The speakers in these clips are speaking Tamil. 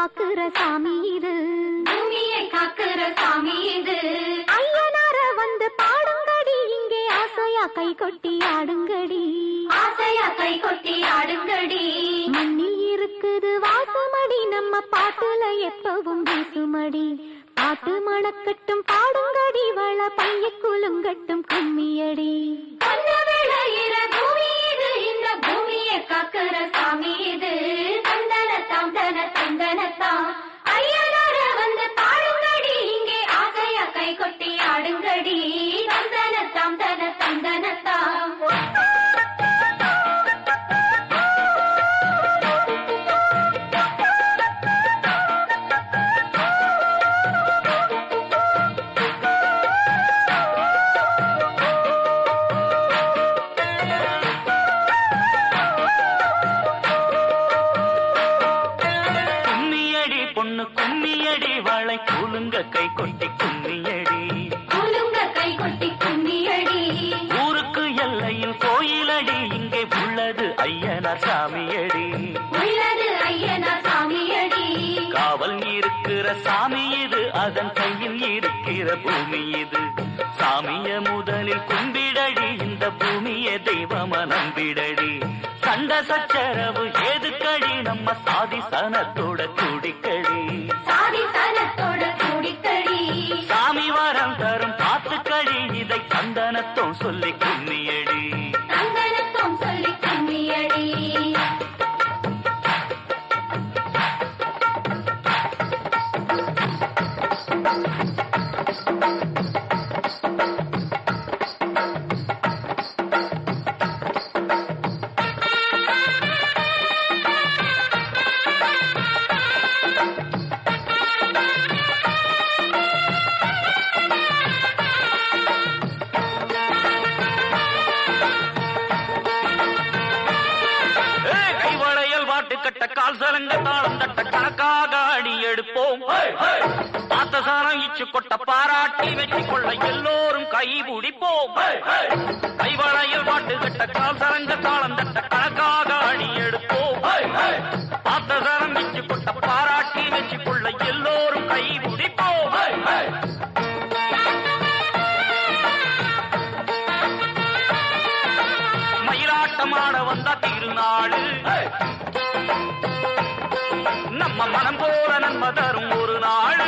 காக்குற சாமி இது பூமியை காக்குற சாமி இது ஐயனார வந்து பாடுங்கடி இங்கே ஆசையா கை கொட்டி ஆடுங்கடி ஆசையா கை கொட்டி ஆடுங்கடி மண்ணில் இருக்குது வாசமடி நம்ம பாட்டுல எப்பவும் வீசுமடி பாட்டு மணக்கட்டும் பாடுங்கடி வள பைய குலுங்கட்டும் கும்மியடி பொன்ன விளையிற பூமி இது இந்த பூமியை காக்குற சாமி இது தந்தனத்தாம் தன தந்தனத்தாம் ஐயனார வந்து பாடுங்கடி இங்கே ஆசையா கை கொட்டி ஆடுங்கடி தந்தனத்தாம் தன தந்தனத்தாம் கும்மியடி பொண்ணு கும்மியடி வாழை கூலுங்க கை கொட்டி கும்மியடி குலுங்க கை கொட்டி கும்மியடி ஊருக்கு எல்லையில் கோயிலடி இங்கே உள்ளது ஐயனார் சாமியடி உள்ளது ஐயனா சாமியடி காவல் இருக்கிற சாமி இது அதன் கையில் இருக்கிற பூமி இது சாமிய முதலில் கும்பிடடி இந்த பூமிய தெய்வம நம்பிடடி சண்ட சச்சரவு ஏதுக்கடி நம்ம சாதி சனத்தோட குடிக்கடி சாதி சனத்தோட கூடிக்கடி சாமி வரம் தரும் பாத்துக்கடி இதை சந்தனத்தோம் சொல்லி கும்மியடி தந்தனத்தம் சொல்லி கும்மியடி ஏய், கைவளையல் வாட்டு கட்ட கால் சலங்க தாளம் தட்ட கணக்காக அடி எடுப்போம் பார்த்த சாரம் இச்சு கொட்ட பாராட்டி வெற்றி கொள்ள எல்லோரும் கை பிடிப்போம் கைவளையல் வாட்டு கட்ட கால் சலங்க தாளம் தட்ட கணக்காக அடி எடுப்போம் பார்த்த சாரம் இச்சு கொட்ட பாராட்டி வெற்றி கொள்ள எல்லோரும் கை பிடிப்போம் மயிலாட்டமாட வந்த திருநாடு நம்ம மனம் போல நன்மை தரும் ஒரு நாடு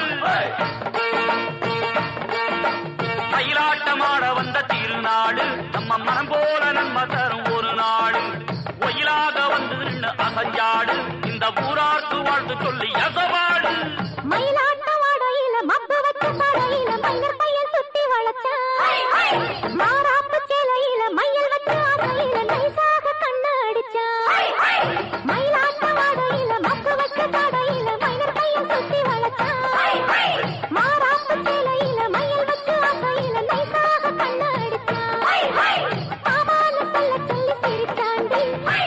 மயிலாட்டமாட வந்த திருநாடு நம்ம மனம் போல நன்மை தரும் ஒரு நாடு ஒயிலாக வந்து நின்று அசஞ்சாடு இந்த ஊரார்க்கு வாழ்த்து சொல்லி எசவாடு மயிலாட்ட வாடையில மப்பு வச்ச படையில மயிர் பையன் சுத்தி வளச்சான் மாறாப்பு சேலையில மயில் வச்ச ஆசையில நைசாக கண்ண அடிச்சான் மயிலாட்ட வாடையில மப்பு வச்ச படையில மயிர் பையன் சுத்தி வளச்சான் மாறாப்பு சேலையில மயில் வச்ச ஆசையில நைசாக கண்ண அடிச்சான் மாமான சொல்ல சொல்லி சிரிச்சாண்டி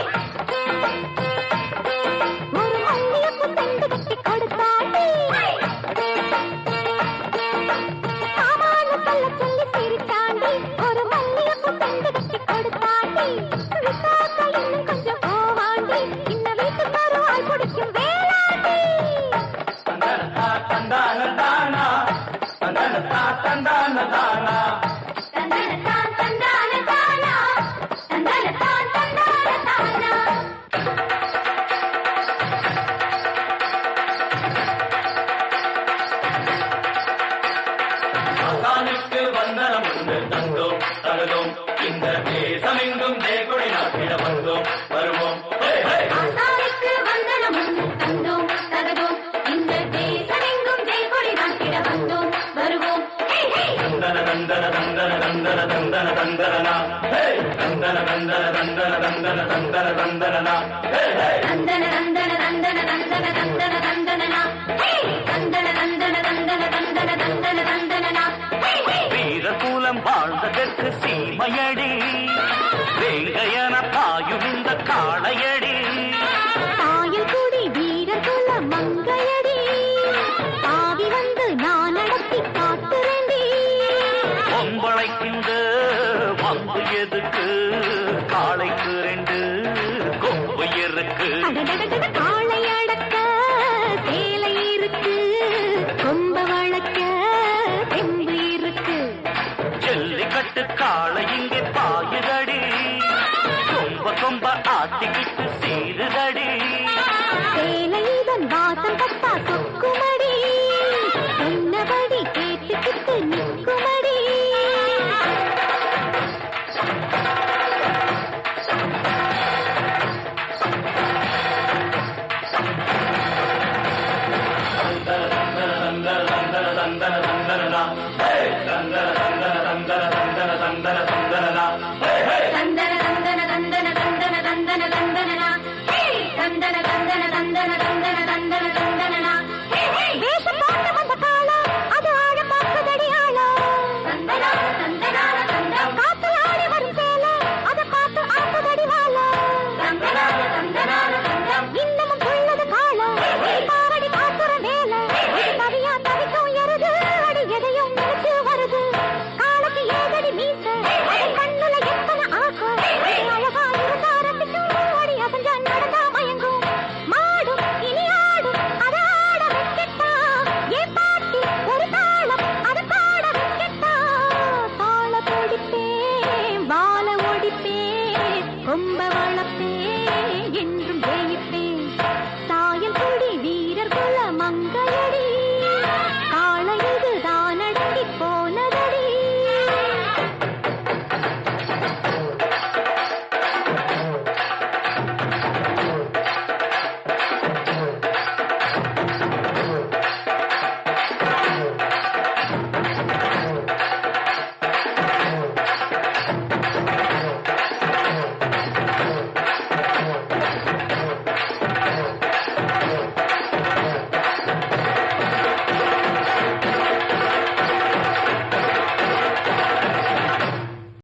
ஒரு மல்லியப்பு செண்டு கட்டி கொடுத்தாண்டி சாமான சொல்ல சொல்லி சிரிச்சாண்டி ஒரு மல்லியப்பு செண்டு கட்டி கொடுத்தாண்டி விசாக்கா இன்னும் கொஞ்சம் போவாண்டி இந்த வீட்டு பருவாய் பிடிக்கும் வேளாண்டி தந்தனத்தான் தந்தான தானா தந்தனத்தான் தந்தான தானா ஆசானுக்கு வந்தனம் ஒன்று தந்தோம் தருதோம் இந்த தேசமெங்கும் தேகுடி நாட்டிட வந்தோம் வருவோம் ஹே, ஹே. ஆசானுக்கு வந்தனம் ஒன்று தந்தோம் தகதோம் இந்த தேசமெங்கும் ஜெயக்கொடி நாட்டிட வந்தோம் வருவோம் ஹே, ஹே. தந்தன தந்தன தந்தன தந்தன தந்தன தந்தனனா ஹே தந்தன தந்தன தந்தன தந்தன தந்தன தந்தனனா ஹே ஹே தந்தன தந்தன தந்தன தந்தன தந்தன தந்தனனா ஹே தந்தன தந்தன தந்தன தந்தன தந்தன தந்தனனா ஹே ஹே வீரகுலம் வாழ்ந்ததற்கு சீமையடி வேங்கையன பாயும் இந்த காளையடி தாயில் கூடி வீரர் குல மங்கையடி தாவி வந்து நான் நடத்தி காத்துறேண்டி பொம்பளைக்கின்ற வந்து எதுக்கு காளைக்கு ரெண்டு கொம்பு இருக்கு அடடடடட காளை அடக்க சேலை கொம்ப ஆத்திக்கிட்டு சீருதடி சேலைதன் வாசம் பட்டா சொக்குமடி சொன்னபடி கேட்டுக்கிட்டு நிற்குமடி தந்தன தந்தன தந்தன தந்தன தந்தன தந்தனனா ஹே தந்தன தந்தன தந்தன தந்தன தந்தன தந்தனனா ஹே ஹே வேஷம் பார்த்து வந்த காலம் அது ஆழ பார்க்குதடி ஆழம் தந்தனா தந்தனா தந்தம் காத்து ஆடி வரும் சேலை அதை பார்த்து ஆக்குதடி வாழம் தந்தனா தந்தனா தந்தம் இன்னமும் உள்ளது காலம் பாவடி காத்துற வேலை இது தவியா தவிக்கும் எருது அடி எதையும் நினைச்சு வருது காலத்து ஏதடி மீச அது கண்ணுல எத்தனை ஆசை அது அழகா இருந்தா ரசிக்கும் ஓடி அசஞ்சா நடந்தா மயங்கும் மாடும் இனி ஆடும் அதை ஆட வைக்கட்டா ஏன் பாட்டி ஒரு தாளம் அதை பாட வைக்கட்டா தாள பிடிப்பேன் வாழ ஓடிப்பேன் கொம்ப வளர்ப்பேன் என்றும் ஜெய